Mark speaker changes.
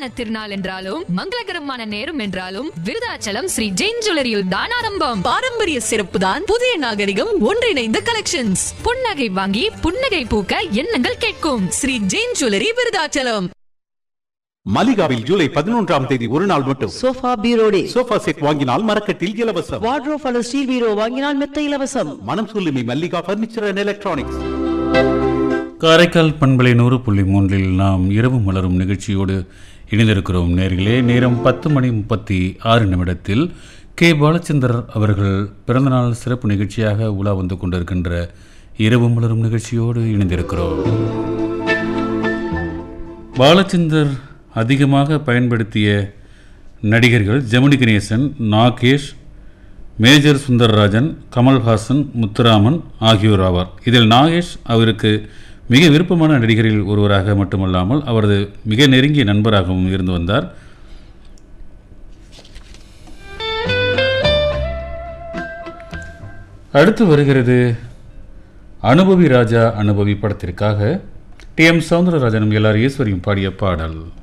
Speaker 1: சுபமான திருநாள் என்றாலும் மங்களகரமான நேரம் என்றாலும் விருதாச்சலம் ஸ்ரீ ஜெயின் ஜுவல்லரியில் தான் ஆரம்பம்
Speaker 2: பாரம்பரிய சிறப்பு தான் புதிய நாகரிகம் ஒன்றிணைந்த கலெக்ஷன்ஸ்
Speaker 1: புன்னகை வாங்கி புன்னகை பூக்க எண்ணங்கள் கேட்கும்
Speaker 2: ஸ்ரீ ஜெயின் ஜுவல்லரி விருதாச்சலம்
Speaker 3: மலிகாவில் ஜூலை பதினொன்றாம் தேதி ஒரு நாள் மட்டும்
Speaker 4: சோஃபா பீரோ டே
Speaker 3: சோஃபா செட் வாங்கினால் மரக்கட்டில் இலவசம்
Speaker 4: வார்ட்ரோப் அல்லது ஸ்டீல் பீரோ வாங்கினால் மெத்த இலவசம்
Speaker 3: மனம் சொல்லுமி Mallika furniture and electronics
Speaker 5: Karaikal பண்பலை நூறு புள்ளி மூன்றில் நாம் இரவு மலரும் நிகழ்ச்சியோடு இணைந்திருக்கிறோம் நேர்களே நேரம் பத்து மணி முப்பத்தி ஆறு நிமிடத்தில் கே பாலச்சந்தர் அவர்கள் பிறந்தநாள் சிறப்பு நிகழ்ச்சியாக உலா வந்து கொண்டிருக்கின்ற இரவு மலரும் நிகழ்ச்சியோடு இணைந்திருக்கிறோம் பாலச்சந்தர் அதிகமாக பயன்படுத்திய நடிகர்கள் ஜெமினி கணேசன் நாகேஷ் மேஜர் சுந்தரராஜன் கமல்ஹாசன் முத்துராமன் ஆகியோர் ஆவார் இதில் நாகேஷ் அவருக்கு மிக விருப்பமான நடிகரில் ஒருவராக மட்டுமல்லாமல் அவரது மிக நெருங்கிய நண்பராகவும் இருந்து வந்தார் அடுத்து வருகிறது அனுபவி ராஜா அனுபவி படத்திற்காக டி எம் சவுந்தரராஜனும் எல்லார் ஈஸ்வரியும் பாடிய பாடல்